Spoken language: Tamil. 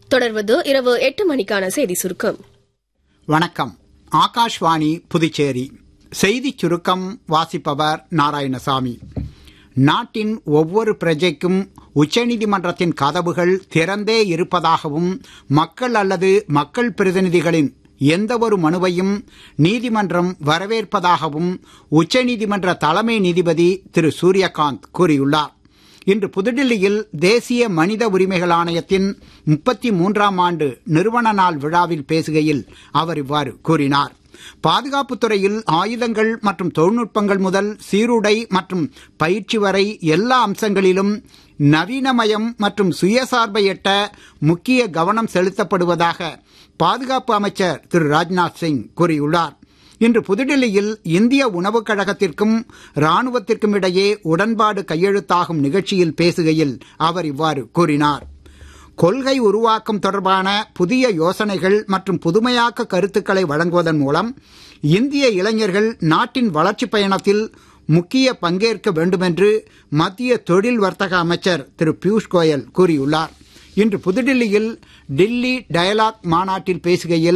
தொடர்வது இரவு எட்டு மணிக்கான செய்தி சுருக்கம் வணக்கம் ஆகாஷ்வாணி புதுச்சேரி செய்திச் சுருக்கம் வாசிப்பவர் நாராயணசாமி நாட்டின் ஒவ்வொரு பிரஜைக்கும் உச்சநீதிமன்றத்தின் கதவுகள் திறந்தே இருப்பதாகவும் மக்கள் அல்லது மக்கள் பிரதிநிதிகளின் எந்தவொரு மனுவையும் நீதிமன்றம் வரவேற்பதாகவும் உச்சநீதிமன்ற தலைமை நீதிபதி திரு சூரியகாந்த் கூறியுள்ளார் இன்று புதுடில்லியில் தேசிய மனித உரிமைகள் ஆணையத்தின் முப்பத்தி மூன்றாம் ஆண்டு நிறுவன நாள் விழாவில் பேசுகையில் அவர் இவ்வாறு கூறினார் பாதுகாப்புத் துறையில் ஆயுதங்கள் மற்றும் தொழில்நுட்பங்கள் முதல் சீருடை மற்றும் பயிற்சி வரை எல்லா அம்சங்களிலும் நவீனமயம் மற்றும் சுயசார்பை எட்ட முக்கிய கவனம் செலுத்தப்படுவதாக பாதுகாப்பு அமைச்சர் திரு ராஜ்நாத் சிங் கூறியுள்ளார் இன்று புதுடில்லியில் இந்திய உணவுக் கழகத்திற்கும் ராணுவத்திற்கும் இடையே உடன்பாடு கையெழுத்தாகும் நிகழ்ச்சியில் பேசுகையில் அவர் இவ்வாறு கூறினார் கொள்கை உருவாக்கம் தொடர்பான புதிய யோசனைகள் மற்றும் புதுமையாக்க கருத்துக்களை வழங்குவதன் மூலம் இந்திய இளைஞர்கள் நாட்டின் வளர்ச்சிப் பயணத்தில் முக்கிய பங்கேற்க வேண்டுமென்று மத்திய தொழில் வர்த்தக அமைச்சர் திரு பியூஷ் கோயல் கூறியுள்ளார் இன்று புதுடில்லியில் டில்லி டயலாக் மாநாட்டில் பேசுகையில்